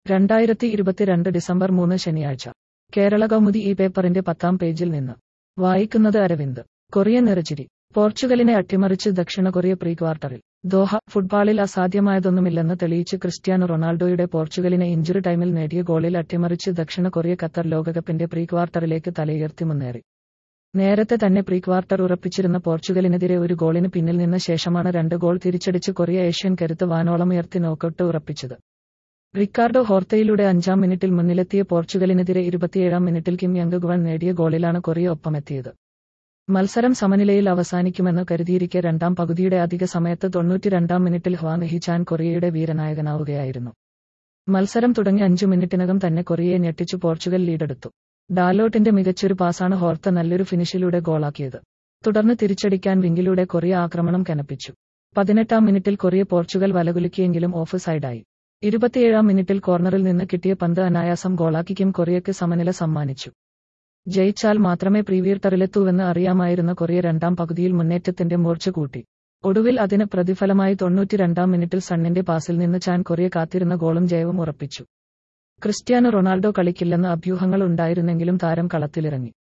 രണ്ടായിരത്തി ഇരുപത്തിരണ്ട് ഡിസംബർ മൂന്ന് ശനിയാഴ്ച കേരള കൗമുദി ഈ പേപ്പറിന്റെ പത്താം പേജിൽ നിന്ന് വായിക്കുന്നത് അരവിന്ദ് കൊറിയൻ നിറച്ചിരി പോർച്ചുഗലിനെ അട്ടിമറിച്ച് ദക്ഷിണ കൊറിയ പ്രീ ക്വാർട്ടറിൽ ദോഹ ഫുട്ബോളിൽ അസാധ്യമായതൊന്നുമില്ലെന്ന് തെളിയിച്ച് ക്രിസ്ത്യാനോ റൊണാൾഡോയുടെ പോർച്ചുഗലിനെ ഇഞ്ചുറി ടൈമിൽ നേടിയ ഗോളിൽ അട്ടിമറിച്ച് ദക്ഷിണ കൊറിയ ഖത്തർ ലോകകപ്പിന്റെ പ്രീ ക്വാർട്ടറിലേക്ക് തലയുയർത്തി മുന്നേറി നേരത്തെ തന്നെ പ്രീ ക്വാർട്ടർ ഉറപ്പിച്ചിരുന്ന പോർച്ചുഗലിനെതിരെ ഒരു ഗോളിന് പിന്നിൽ നിന്ന ശേഷമാണ് രണ്ട് ഗോൾ തിരിച്ചടിച്ച് കൊറിയ ഏഷ്യൻ കരുത്ത് വാനോളമുയർത്തി നോക്കൌട്ട് ഉറപ്പിച്ചത് റിക്കാർഡോ ഹോർത്തയിലൂടെ അഞ്ചാം മിനിറ്റിൽ മുന്നിലെത്തിയ പോർച്ചുഗലിനെതിരെ ഇരുപത്തിയേഴാം മിനിറ്റിൽ കിം യങ് ഗുവൻ നേടിയ ഗോളിലാണ് കൊറിയ ഒപ്പമെത്തിയത് മത്സരം സമനിലയിൽ അവസാനിക്കുമെന്ന് കരുതിയിരിക്കെ രണ്ടാം പകുതിയുടെ അധിക സമയത്ത് തൊണ്ണൂറ്റിരണ്ടാം മിനിറ്റിൽ ഹ്വാങ് ഹിചാൻ കൊറിയയുടെ വീരനായകനാവുകയായിരുന്നു മത്സരം തുടങ്ങി അഞ്ചു മിനിറ്റിനകം തന്നെ കൊറിയയെ ഞെട്ടിച്ചു പോർച്ചുഗൽ ലീഡെടുത്തു ഡാലോട്ടിന്റെ മികച്ചൊരു പാസാണ് ഹോർത്ത നല്ലൊരു ഫിനിഷിലൂടെ ഗോളാക്കിയത് തുടർന്ന് തിരിച്ചടിക്കാൻ വിങ്ങിലൂടെ കൊറിയ ആക്രമണം കനപ്പിച്ചു പതിനെട്ടാം മിനിറ്റിൽ കൊറിയ പോർച്ചുഗൽ വലകുലുക്കിയെങ്കിലും ഓഫ് സൈഡായി ഇരുപത്തിയേഴാം മിനിറ്റിൽ കോർണറിൽ നിന്ന് കിട്ടിയ പന്ത് അനായാസം ഗോളാക്കിക്കും കൊറിയയ്ക്ക് സമനില സമ്മാനിച്ചു ജയിച്ചാൽ മാത്രമേ പ്രീവിയർട്ടറിലെത്തൂവെന്ന് അറിയാമായിരുന്ന കൊറിയ രണ്ടാം പകുതിയിൽ മുന്നേറ്റത്തിന്റെ മൂർച്ച കൂട്ടി ഒടുവിൽ അതിന് പ്രതിഫലമായി തൊണ്ണൂറ്റിരണ്ടാം മിനിറ്റിൽ സണ്ണിന്റെ പാസിൽ നിന്ന് ചാൻ കൊറിയ കാത്തിരുന്ന ഗോളും ജയവും ഉറപ്പിച്ചു ക്രിസ്ത്യാനോ റൊണാൾഡോ കളിക്കില്ലെന്ന് അഭ്യൂഹങ്ങൾ ഉണ്ടായിരുന്നെങ്കിലും താരം കളത്തിലിറങ്ങി